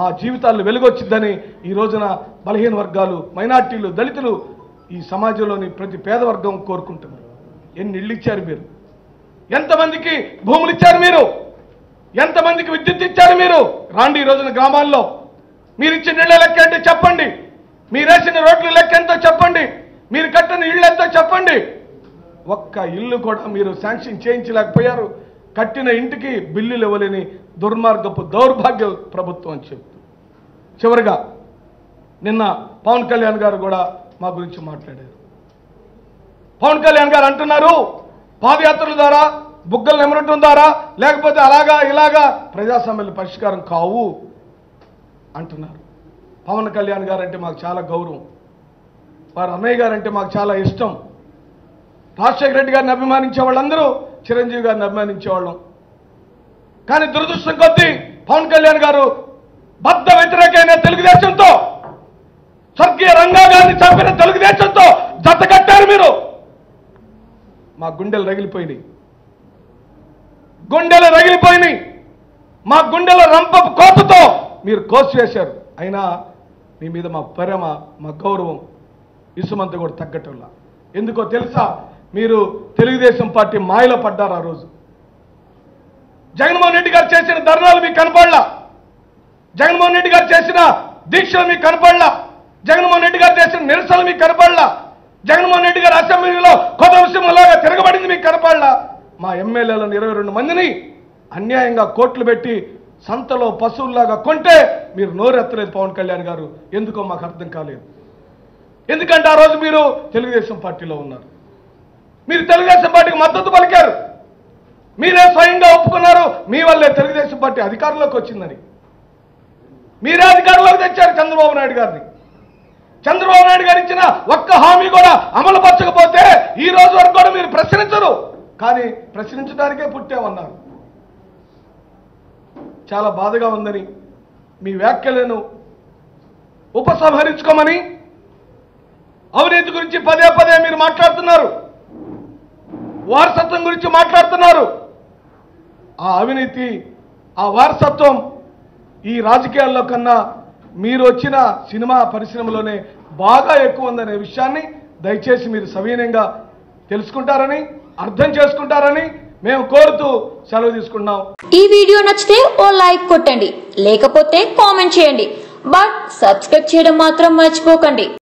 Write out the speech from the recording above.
మా జీవితాల్లో వెలుగొచ్చిందని ఈ రోజున బలహీన వర్గాలు మైనార్టీలు దళితులు ఈ సమాజంలోని ప్రతి పేద వర్గం కోరుకుంటున్నారు ఎన్ని ఇళ్ళు ఇచ్చారు మీరు ఎంతమందికి భూములు ఇచ్చారు మీరు ఎంతమందికి విద్యుత్ ఇచ్చారు మీరు రాండి ఈ రోజున గ్రామాల్లో మీరు ఇచ్చిన ఇళ్ళ లెక్క ఏంటో చెప్పండి మీరు వేసిన రోడ్ల లెక్క ఎంతో చెప్పండి మీరు కట్టిన ఇళ్ళు ఎంతో చెప్పండి ఒక్క ఇల్లు కూడా మీరు శాంక్షన్ చేయించలేకపోయారు కట్టిన ఇంటికి బిల్లులు ఇవ్వలేని దుర్మార్గపు దౌర్భాగ్య ప్రభుత్వం అని చెప్తూ చివరిగా నిన్న పవన్ కళ్యాణ్ గారు కూడా మా గురించి మాట్లాడారు పవన్ కళ్యాణ్ గారు అంటున్నారు పాదయాత్రల ద్వారా బుగ్గలు నిమరటం ద్వారా లేకపోతే అలాగా ఇలాగా ప్రజాస్వామ్యాలు పరిష్కారం కావు అంటున్నారు పవన్ కళ్యాణ్ గారు అంటే మాకు చాలా గౌరవం వారు అన్నయ్య గారు అంటే మాకు చాలా ఇష్టం రాజశేఖర రెడ్డి గారిని అభిమానించే వాళ్ళందరూ చిరంజీవి గారిని అభిమానించేవాళ్ళం కానీ దురదృష్టం కొద్దీ పవన్ కళ్యాణ్ గారు బద్ద వ్యతిరేకమైన తెలుగుదేశంతో స్వర్గీయ రంగా గారిని చంపిన తెలుగుదేశంతో జత కట్టారు మీరు మా గుండెలు రగిలిపోయినాయి గుండెలు రగిలిపోయినాయి మా గుండెల రంపపు కోతతో మీరు కోసివేశారు అయినా మీ మీద మా ప్రేమ మా గౌరవం ఇసుమంత కూడా తగ్గటంలా ఎందుకో తెలుసా మీరు తెలుగుదేశం పార్టీ మాయలో పడ్డారు ఆ రోజు జగన్మోహన్ రెడ్డి గారు చేసిన ధర్నాలు మీకు కనపడలా జగన్మోహన్ రెడ్డి గారు చేసిన దీక్షలు మీకు కనపడలా జగన్మోహన్ రెడ్డి గారు చేసిన నిరసనలు మీకు కనపడలా జగన్మోహన్ రెడ్డి గారు అసెంబ్లీలో కొత్త విషయంలాగా తిరగబడింది మీకు కనపడలా మా ఎమ్మెల్యేలను ఇరవై రెండు మందిని అన్యాయంగా కోట్లు పెట్టి సంతలో పశువుల్లాగా కొంటే మీరు నోరెత్తలేదు పవన్ కళ్యాణ్ గారు ఎందుకో మాకు అర్థం కాలేదు ఎందుకంటే ఆ రోజు మీరు తెలుగుదేశం పార్టీలో ఉన్నారు మీరు తెలుగుదేశం పార్టీకి మద్దతు పలికారు మీరే స్వయంగా ఒప్పుకున్నారు మీ వల్లే తెలుగుదేశం పార్టీ అధికారంలోకి వచ్చిందని మీరే అధికారంలోకి తెచ్చారు చంద్రబాబు నాయుడు గారిని చంద్రబాబు నాయుడు గారు ఇచ్చిన ఒక్క హామీ కూడా అమలు పరచకపోతే ఈ రోజు వరకు కూడా మీరు ప్రశ్నించరు కానీ ప్రశ్నించడానికే పుట్టామన్నారు చాలా బాధగా ఉందని మీ వ్యాఖ్యలను ఉపసంహరించుకోమని అవినీతి గురించి పదే పదే మీరు మాట్లాడుతున్నారు వారసత్వం గురించి మాట్లాడుతున్నారు ఆ అవినీతి ఆ వారసత్వం ఈ రాజకీయాల్లో కన్నా మీరు వచ్చిన సినిమా పరిశ్రమలోనే బాగా ఎక్కువ ఉందనే విషయాన్ని దయచేసి మీరు సవినయంగా తెలుసుకుంటారని అర్థం చేసుకుంటారని మేము కోరుతూ సెలవు తీసుకుంటున్నాం ఈ వీడియో నచ్చితే ఓ లైక్ కొట్టండి లేకపోతే కామెంట్ చేయండి బట్ సబ్స్క్రైబ్ చేయడం మాత్రం మర్చిపోకండి